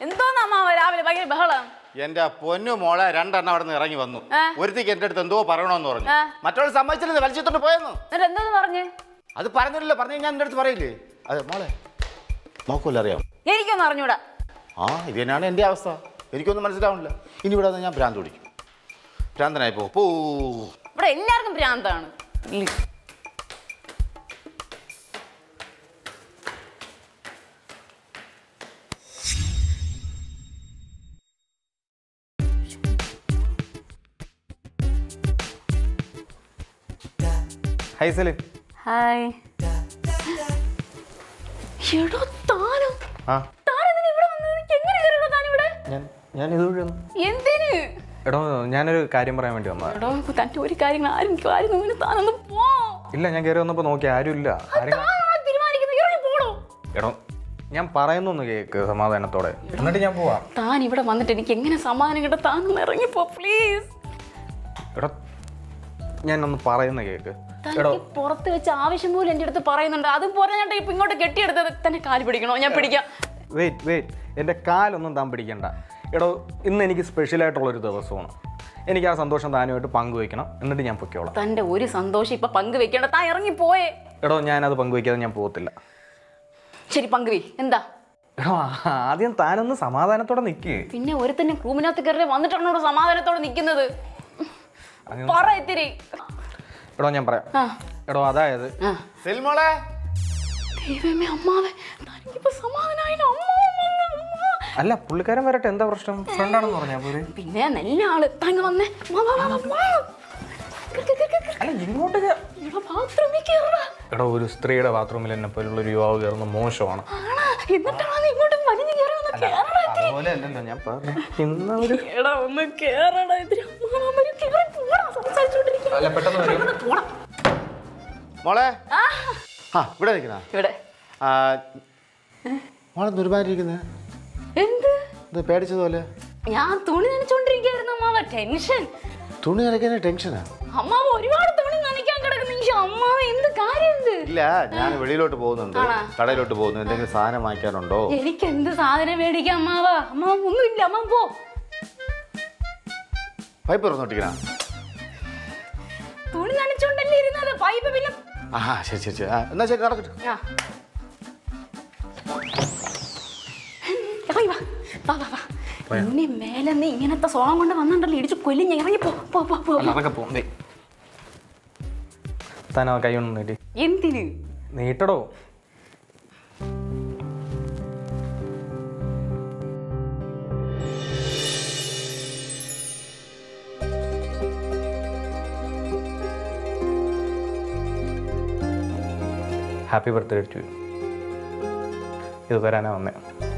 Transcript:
എന്തോന്ന് അമ്മാവ രാവിലെ ഭയങ്കര ബഹളം എന്റെ പൊന്നു മോളെ രണ്ടെണ്ണം അവിടെ നിന്ന് ഇറങ്ങി വന്നു ആ. ഒരുത്തിക്ക് എന്റെ അടുത്ത് എന്തോ പറയണമെന്ന് പറഞ്ഞു ആ. മറ്റവൾ സമ്മതിച്ചില്ല വലിച്ചിട്ടുണ്ട് പോയെന്ന് എന്നിട്ട് എന്തോന്ന് പറഞ്ഞ് അത് പറഞ്ഞില്ലല്ലോ പറഞ്ഞു ഞാൻ എന്റെ അടുത്ത് പറയില്ലേ അതെ മോളെ നോക്കൂല അറിയാം എനിക്കൊന്നും അറിഞ്ഞൂടാ ആ ഇത് തന്നെയാണ് എൻ്റെ അവസ്ഥ എനിക്കൊന്നും മനസ്സിലാവണില്ല ഇനി ഇവിടെ വന്നാൽ ഞാൻ ഭ്രാന്ത് പിടിക്കും ഭ്രാന്തനായി പോ പോ ഇവിടെ എല്ലാവർക്കും ഭ്രാന്താണ് ഇല്ല. ഹൈ സലിം ഹായ് എടോ താനോ ആ താനെന്തിനാ ഇവിടെ വന്നത് എനിക്ക് എങ്ങനെ കയറിയോ താൻ ഇവിടെ ഞാൻ ഞാൻ ഇതുവഴി വന്നു എന്തിന് എടോ ഞാനൊരു കാര്യം പറയാൻ വേണ്ടി വന്നതാ എടോ തന്റെ ഒരു കാര്യം ആരും കാര്യം നോക്കി താനൊന്ന് പോ ഇല്ല ഞാൻ കയറി വന്നപ്പോൾ നോക്കി ആരുമില്ല ആരും കാ- താനാ തീരുമാനിക്കുന്നത് ഇറങ്ങി പോടോ എടോ ഞാൻ പറയുന്നൊന്ന് കേക്ക് സമാധാനത്തോടെ എന്നിട്ട് ഞാൻ പോവാം താൻ ഇവിടെ വന്നിട്ട് എനിക്ക് എങ്ങനെ സമാധാനം കിട്ടും താനൊന്ന് ഇറങ്ങിപ്പോ പ്ലീസ് എടോ ഞാൻ ഒന്ന് പറയുന്ന കേക്ക് എടോ തനിക്ക് പുറത്ത് വെച്ച് ആവശ്യം പോലും എൻ്റെ അടുത്ത് പറയുന്നുണ്ട് അതും പോരാ ഞാൻ ഇപ്പൊ ഇങ്ങോട്ട് കെട്ടിയെടുത്തത് തന്നെ കാല് പിടിക്കണോ ഞാൻ പിടിക്കാം വെയിറ്റ് വെയിറ്റ് എൻ്റെ കാലൊന്നും താൻ പിടിക്കണ്ട എടോ ഇന്ന് എനിക്ക് സ്പെഷ്യലായിട്ടുള്ളൊരു ദിവസമാണ് എനിക്ക് ആ സന്തോഷം താനുമായിട്ട് പങ്കുവയ്ക്കണം എന്നിട്ട് ഞാൻ പൊയ്ക്കോളാം തന്റെ ഒരു സന്തോഷം ഇപ്പൊ പങ്കുവെക്കേണ്ട താൻ ഇറങ്ങി പോയേ എടോ ഞാനത് പങ്കുവയ്ക്കാതെ ഞാൻ പോകത്തില്ല ശരി പങ്കുവേ എന്താ എടോ ആദ്യം താനൊന്ന് സമാധാനത്തോടെ നിൽക്കേ പിന്നെ ഒരുത്തന്നെ റൂമിനകത്ത് കയറി വന്നിട്ടാണ് ഇവിടെ സമാധാനത്തോടെ നിൽക്കുന്നത് പറ ഇത്തിരി എടോ ഞാൻ പറയാം ആ എടോ അതായത് ആ സെൽമോളെ ദൈവമേ അമ്മാവേ തനിക്കിപ്പോ സമാധാനായില്ല അമ്മാവൻ വന്ന് അമ്മാ. അല്ല പുള്ളിക്കാരൻ വരട്ടെ എന്താ പ്രശ്നം ഫ്രണ്ടാണെന്ന് പറഞ്ഞാ പോരെ പിന്നെ നല്ല ആള് തങ്ങ വന്നേ വാ, വാ, വാ, വാ, വാ. കേറ്, കേറ്, കേറ്, കേറ്. അല്ല ഇങ്ങോട്ട് കേ- ഇവിടെ ബാത്റൂമിൽ കയറാ എടോ ഒരു സ്ത്രീയുടെ ബാത്റൂമിൽ എന്നെ പോലുള്ള ഒരു യുവാവ് കയറുന്ന മോശമാണ് ആണാ എന്നിട്ടാണ് നീ ഇങ്ങോട്ട് വലിഞ്ഞു കയറി വന്ന് കേറടാ ഇത്തിരി. അതുപോലെ അല്ലല്ലോ ഞാൻ പറഞ്ഞു ഇന്ന് ഒരു എടാ ഒന്ന് കേറടാ ഇത്തിരി അമ്മാവൻ വരും കേറി പോടാ സംസാരിച്ചോണ്ടിരിക്കുന്നു അല്ല പെട്ടെന്ന് വരും പോടാ മോളെ ആ ആ ഇവിടെ നിൽക്കുന്ന ഇവിടെ മോളെ ദുർബാരിക്കുന്നത് എന്ത് ഇത് പേടിച്ചതുപോലെ ഞാൻ തുണി നനച്ചോണ്ടിരിക്കായിരുന്നു അമ്മാവ ടെൻഷൻ തുണി നനയ്ക്കാൻ ടെൻഷനാ അമ്മാവ ഒരുപാട് തുണി നനയ്ക്കാൻ കിടക്കുന്നു ഈ അമ്മാവ എന്ത് കാര്യം എന്ത് ഇല്ല ഞാൻ വെളിയിലോട്ട് പോകുന്നുണ്ട് ആണോ? കടയിലോട്ട് പോകുന്നു എന്തെങ്കിലും സാധനം വാങ്ങിക്കാനുണ്ടോ എനിക്ക് എന്ത് സാധനം മേടിക്കാം അമ്മാവ അമ്മാവ ഒന്നുമില്ല അമ്മ പോ പൈപ്പ് തുറന്നോട്ടിക്കണ തുണി നനച്ചോണ്ടല്ലേ ഇരുന്നത് പൈപ്പ് പിന്നെ ആ ശരി ശരി ശരി ആ, എന്നാ ശരി നടക്കട്ടെ ആ. ഇറങ്ങി വാ. വാ, വാ, വാ. ഇനി മേലെ നീ ഇങ്ങനത്തെ സോളം കൊണ്ട് വന്നിട്ടുണ്ടല്ലോ ഇടിച്ച് കൊല്ലിഞ്ഞ ഇറങ്ങി പോ പോ പോ പോ അല്ല അതൊക്കെ പോകും താൻ ആ കൈ ഒന്ന് നീട്ടി എന്തിന് നീട്ടടോ ഹാപ്പി ബർത്ത്ഡേ ടു ഇത് വരാനാ വന്നേ